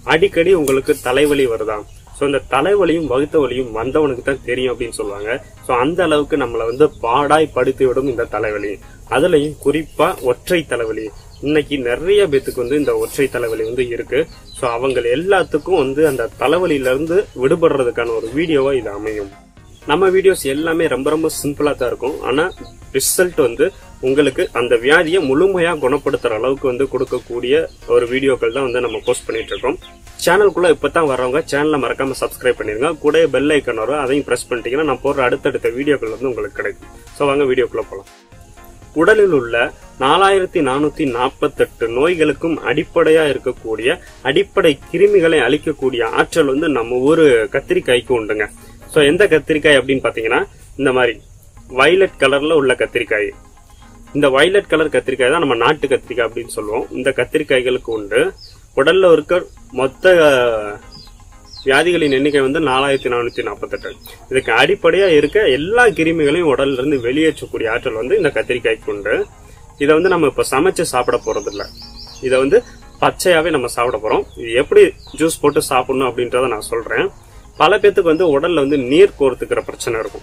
அடிக்கடி உங்களுக்கு தலைவலி வருதா ஸோ இந்த தலைவலியும் வகுத்த வலியும் வந்தவனுக்கு தான் தெரியும் அப்படின்னு சொல்லுவாங்க ஸோ அந்த அளவுக்கு நம்மளை வந்து பாடாய் படுத்தி விடும் இந்த தலைவலி அதுலயும் குறிப்பா ஒற்றை தலைவலி இன்னைக்கு நிறைய பேத்துக்கு வந்து இந்த ஒற்றை தலைவலி வந்து இருக்கு ஸோ அவங்க எல்லாத்துக்கும் வந்து அந்த தலைவலியில இருந்து விடுபடுறதுக்கான ஒரு வீடியோவா இது அமையும் நம்ம வீடியோஸ் எல்லாமே ரொம்ப ரொம்ப சிம்பிளா தான் இருக்கும் ஆனா ரிசல்ட் வந்து உங்களுக்கு அந்த வியாதியை முழுமையா குணப்படுத்துற அளவுக்கு வந்து கொடுக்கக்கூடிய ஒரு வீடியோக்கள் தான் வந்து நம்ம போஸ்ட் பண்ணிட்டு இருக்கோம் சேனலுக்குள்ள இப்பதான் வர்றவங்க சேனலை மறக்காம சப்ஸ்கிரைப் பண்ணிருங்க கூட பெல் ஐக்கன் வரும் அதையும் பிரஸ் பண்ணிட்டீங்கன்னா நான் போடுற அடுத்தடுத்த வீடியோக்கள் வந்து உங்களுக்கு கிடைக்கும் ஸோ வாங்க வீடியோக்குள்ள போலாம் உடலில் உள்ள நாலாயிரத்தி நானூத்தி நாற்பத்தெட்டு நோய்களுக்கும் அடிப்படையா இருக்கக்கூடிய அடிப்படை கிருமிகளை அழிக்கக்கூடிய ஆற்றல் வந்து நம்ம ஊரு கத்திரிக்காய்க்கு உண்டுங்க சோ எந்த கத்திரிக்காய் அப்படின்னு பாத்தீங்கன்னா இந்த மாதிரி வயலட் கலர்ல உள்ள கத்திரிக்காய் இந்த வயலட் கலர் கத்திரிக்காய் தான் நம்ம நாட்டு கத்திரிக்காய் அப்படின்னு சொல்லுவோம் இந்த கத்திரிக்காய்களுக்கு உண்டு உடல்ல இருக்க மொத்த அஹ், வியாதிகளின் எண்ணிக்கை வந்து நாலாயிரத்தி நானூத்தி நாற்பத்தெட்டு இதுக்கு அடிப்படையா இருக்க எல்லா கிருமிகளையும் உடல்ல இருந்து வெளியேற்றக்கூடிய ஆற்றல் வந்து இந்த கத்திரிக்காய்க்கு உண்டு இதை வந்து நம்ம இப்ப சமைச்சு சாப்பிட போறது இல்ல இதை வந்து பச்சையாவே நம்ம சாப்பிட போறோம் இது எப்படி ஜூஸ் போட்டு சாப்பிடணும் அப்படின்றத நான் சொல்றேன் பல பேத்துக்கு வந்து உடல்ல வந்து நீர் கோர்த்துக்கிற பிரச்சனை இருக்கும்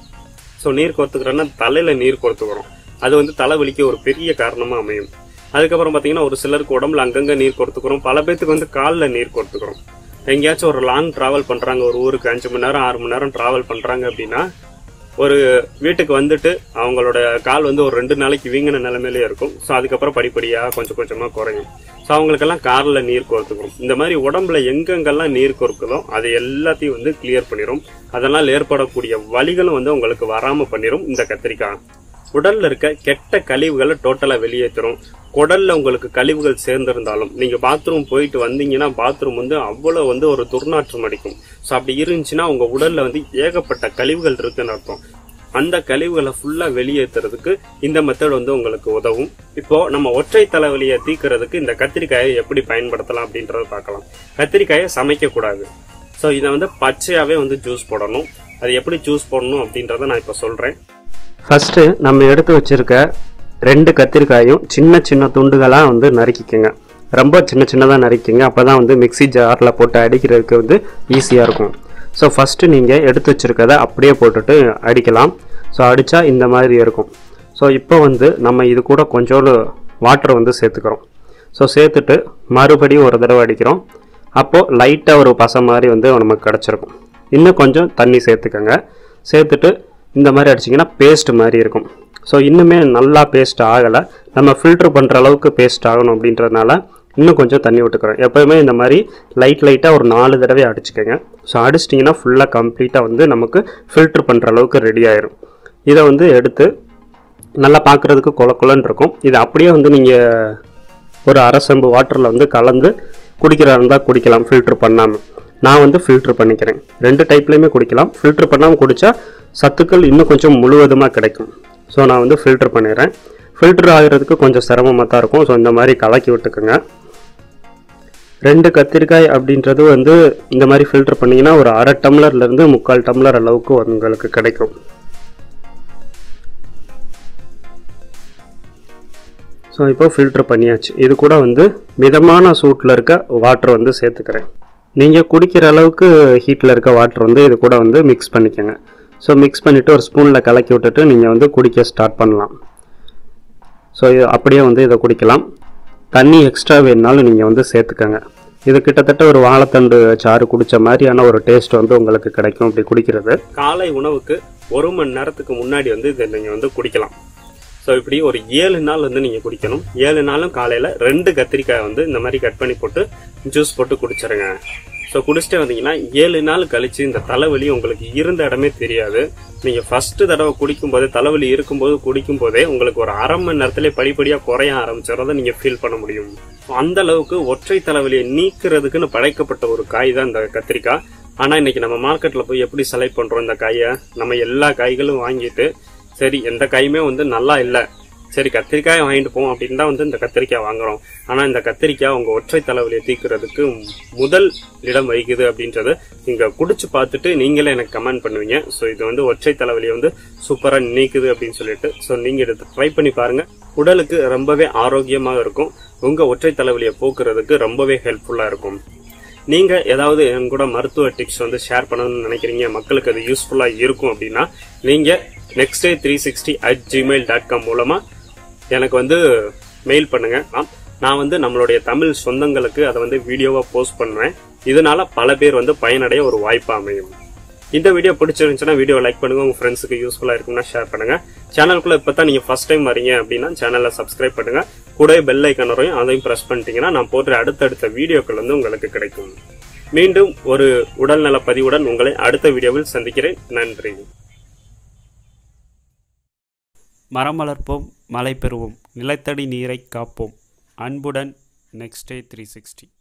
ஸோ நீர் கோர்த்துக்கிறோன்னா தலையில நீர் கோர்த்து வரும் அது வந்து தலைவலிக்கு ஒரு பெரிய காரணமா அமையும் அதுக்கப்புறம் பாத்தீங்கன்னா ஒரு சிலருக்கு உடம்புல அங்கங்க நீர் கோர்த்துக்கிறோம் பல பேத்துக்கு வந்து காலில் நீர் கோர்த்துக்கிறோம் எங்கேயாச்சும் ஒரு லாங் டிராவல் பண்றாங்க ஒரு ஊருக்கு அஞ்சு மணி நேரம் ஆறு மணி நேரம் டிராவல் பண்றாங்க அப்படின்னா ஒரு வீட்டுக்கு வந்துட்டு அவங்களோட கால் வந்து ஒரு ரெண்டு நாளைக்கு வீங்கின நிலைமையிலே இருக்கும் ஸோ அதுக்கப்புறம் படிப்படியா கொஞ்சம் கொஞ்சமா குறையும் ஸோ அவங்களுக்கெல்லாம் கார்ல நீர் கோர்த்துக்கும் இந்த மாதிரி உடம்புல எங்கெங்கெல்லாம் நீர் கோர்க்குதோ அது எல்லாத்தையும் வந்து கிளியர் பண்ணிரும் அதனால் ஏற்படக்கூடிய வலிகளும் வந்து உங்களுக்கு வராம பண்ணிரும் இந்த கத்திரிக்காய் உடல்ல இருக்க கெட்ட கழிவுகளை டோட்டலா வெளியேற்றும் குடல்ல உங்களுக்கு கழிவுகள் சேர்ந்திருந்தாலும் நீங்க பாத்ரூம் போயிட்டு வந்தீங்கன்னா பாத்ரூம் வந்து அவ்வளவு வந்து ஒரு துர்நாற்றம் அடிக்கும் ஸோ அப்படி இருந்துச்சுன்னா உங்க உடல்ல வந்து ஏகப்பட்ட கழிவுகள் இருக்குன்னு அர்த்தம் அந்த கழிவுகளை ஃபுல்லா வெளியேற்றுறதுக்கு இந்த மெத்தட் வந்து உங்களுக்கு உதவும் இப்போ நம்ம ஒற்றை தலைவலியை தீர்க்கறதுக்கு இந்த கத்திரிக்காயை எப்படி பயன்படுத்தலாம் அப்படின்றத பார்க்கலாம் கத்திரிக்காயை சமைக்க கூடாது ஸோ இதை வந்து பச்சையாவே வந்து ஜூஸ் போடணும் அது எப்படி ஜூஸ் போடணும் அப்படின்றத நான் இப்போ சொல்றேன் ஃபர்ஸ்ட் நம்ம எடுத்து வச்சிருக்க ரெண்டு கத்திரிக்காயும் சின்ன சின்ன துண்டுகளா வந்து நறுக்கிக்கங்க ரொம்ப சின்ன சின்னதாக நறுக்கிங்க அப்போ தான் வந்து மிக்ஸி ஜாரில் போட்டு அடிக்கிறதுக்கு வந்து ஈஸியாக இருக்கும் ஸோ ஃபஸ்ட்டு நீங்கள் எடுத்து வச்சிருக்கத அப்படியே போட்டுட்டு அடிக்கலாம் ஸோ அடித்தா இந்த மாதிரி இருக்கும் ஸோ இப்போ வந்து நம்ம இது கூட கொஞ்சோண்டு வாட்டர் வந்து சேர்த்துக்கிறோம் ஸோ சேர்த்துட்டு மறுபடியும் ஒரு தடவை அடிக்கிறோம் அப்போது லைட்டாக ஒரு பசை மாதிரி வந்து நமக்கு கிடச்சிருக்கும் இன்னும் கொஞ்சம் தண்ணி சேர்த்துக்கோங்க சேர்த்துட்டு இந்த மாதிரி அடிச்சிங்கன்னா பேஸ்ட் மாதிரி இருக்கும் ஸோ இன்னுமே நல்லா பேஸ்ட் ஆகலை நம்ம ஃபில்ட்ரு பண்ணுற அளவுக்கு பேஸ்ட் ஆகணும் அப்படின்றதுனால இன்னும் கொஞ்சம் தண்ணி விட்டுக்கிறோம் எப்போயுமே இந்த மாதிரி லைட் லைட்டாக ஒரு நாலு தடவை அடிச்சுக்கோங்க ஸோ அடிச்சிட்டிங்கன்னா ஃபுல்லாக கம்ப்ளீட்டாக வந்து நமக்கு ஃபில்ட்ரு பண்ணுற அளவுக்கு ரெடி ஆயிரும் இதை வந்து எடுத்து நல்லா பார்க்குறதுக்கு கொல கொலன்னு இருக்கும் இதை அப்படியே வந்து நீங்கள் ஒரு அரை செம்பு வாட்டரில் வந்து கலந்து குடிக்கிறதா இருந்தால் குடிக்கலாம் ஃபில்ட்ரு பண்ணாமல் நான் வந்து ஃபில்ட்ரு பண்ணிக்கிறேன் ரெண்டு டைப்லையுமே குடிக்கலாம் ஃபில்ட்ரு பண்ணாமல் குடித்தா சத்துக்கள் இன்னும் கொஞ்சம் முழுவதுமாக கிடைக்கும் ஸோ நான் வந்து ஃபில்ட்ரு பண்ணிடுறேன் ஃபில்ட்ரு ஆகிறதுக்கு கொஞ்சம் சிரமமாக தான் இருக்கும் ஸோ இந்த மாதிரி கலக்கி விட்டுக்குங்க ரெண்டு கத்திரிக்காய் அப்படின்றது வந்து இந்த மாதிரி ஃபில்ட்ரு பண்ணிங்கன்னா ஒரு அரை டம்ளர்லேருந்து முக்கால் டம்ளர் அளவுக்கு உங்களுக்கு கிடைக்கும் ஸோ இப்போ ஃபில்ட்ரு பண்ணியாச்சு இது கூட வந்து மிதமான சூட்டில் இருக்க வாட்டர் வந்து சேர்த்துக்கிறேன் நீங்கள் குடிக்கிற அளவுக்கு ஹீட்டில் இருக்க வாட்டர் வந்து இது கூட வந்து மிக்ஸ் பண்ணிக்கோங்க ஸோ மிக்ஸ் பண்ணிவிட்டு ஒரு ஸ்பூனில் கலக்கி விட்டுட்டு நீங்கள் வந்து குடிக்க ஸ்டார்ட் பண்ணலாம் ஸோ இது அப்படியே வந்து இதை குடிக்கலாம் தண்ணி எக்ஸ்ட்ரா வேணுனாலும் நீங்கள் வந்து சேர்த்துக்கோங்க இது கிட்டத்தட்ட ஒரு வாழைத்தண்டு சாறு குடிச்ச மாதிரியான ஒரு டேஸ்ட் வந்து உங்களுக்கு கிடைக்கும் இப்படி குடிக்கிறது காலை உணவுக்கு ஒரு மணி நேரத்துக்கு முன்னாடி வந்து இதை நீங்கள் வந்து குடிக்கலாம் ஸோ இப்படி ஒரு ஏழு நாள் வந்து நீங்கள் குடிக்கணும் ஏழு நாளும் காலையில் ரெண்டு கத்திரிக்காய் வந்து இந்த மாதிரி கட் பண்ணி போட்டு ஜூஸ் போட்டு குடிச்சிருங்க ஸோ குடிச்சிட்டு வந்தீங்கன்னா ஏழு நாள் கழிச்சு இந்த தலைவலி உங்களுக்கு இருந்த இடமே தெரியாது நீங்க ஃபர்ஸ்ட் தடவை குடிக்கும் போதே தலைவலி இருக்கும்போது குடிக்கும் போதே உங்களுக்கு ஒரு அரை மணி நேரத்திலே படிப்படியா குறைய ஆரம்பிச்சிடறத நீங்க ஃபீல் பண்ண முடியும் அந்த அளவுக்கு ஒற்றை தலைவலியை நீக்கிறதுக்குன்னு படைக்கப்பட்ட ஒரு காய் தான் இந்த கத்திரிக்காய் ஆனா இன்னைக்கு நம்ம மார்க்கெட்ல போய் எப்படி செலக்ட் பண்றோம் இந்த காயை நம்ம எல்லா காய்களும் வாங்கிட்டு சரி எந்த காயுமே வந்து நல்லா இல்லை சரி கத்திரிக்காய் வாங்கிட்டு போவோம் அப்படின்னு தான் வந்து இந்த கத்திரிக்காய் வாங்குறோம் ஆனா இந்த கத்திரிக்காய் உங்க ஒற்றை தலைவலியை தீர்க்கறதுக்கு முதல் இடம் வகிக்குது அப்படின்றத நீங்க குடிச்சு பார்த்துட்டு நீங்களே எனக்கு கமெண்ட் பண்ணுவீங்க ஸோ இது வந்து ஒற்றை தலைவலியை வந்து சூப்பரா நீக்குது அப்படின்னு சொல்லிட்டு ஸோ நீங்க எடுத்து ட்ரை பண்ணி பாருங்க உடலுக்கு ரொம்பவே ஆரோக்கியமாக இருக்கும் உங்க ஒற்றை தலைவலியை போக்குறதுக்கு ரொம்பவே ஹெல்ப்ஃபுல்லா இருக்கும் நீங்க ஏதாவது என் கூட மருத்துவ டிப்ஸ் வந்து ஷேர் பண்ணணும்னு நினைக்கிறீங்க மக்களுக்கு அது யூஸ்ஃபுல்லா இருக்கும் அப்படின்னா நீங்க next day three sixty at Gmail dot com மூலமா எனக்கு வந்து மெயில் பண்ணுங்க ஆம், நான் வந்து நம்மளுடைய தமிழ் சொந்தங்களுக்கு அதை வந்து வீடியோவா போஸ்ட் பண்ணுவேன் இதனால பல பேர் வந்து பயனடைய ஒரு வாய்ப்பு அமையும் இந்த வீடியோ பிடிச்சிருந்துச்சுன்னா வீடியோ லைக் பண்ணுங்க உங்க ஃப்ரெண்ட்ஸுக்கு யூஸ்ஃபுல்லா இருக்கும்னா ஷேர் பண்ணுங்க சேனலுக்குள்ள இப்பதான் நீங்க ஃபர்ஸ்ட் டைம் வரீங்க அப்படின்னா சேனலை சப்ஸ்கிரைப் பண்ணுங்க கூட பெல் ஐக்கன் வரையும் அதையும் பிரஸ் பண்ணிட்டீங்கன்னா நான் போடுற அடுத்தடுத்த வீடியோக்கள் வந்து உங்களுக்கு கிடைக்கும் மீண்டும் ஒரு உடல்நல பதிவுடன் உங்களை அடுத்த வீடியோவில் சந்திக்கிறேன் நன்றி மரம் வளர்ப்போம் மழை பெறுவோம் நிலத்தடி நீரை காப்போம் அன்புடன் நெக்ஸ்ட் டே த்ரீ சிக்ஸ்டி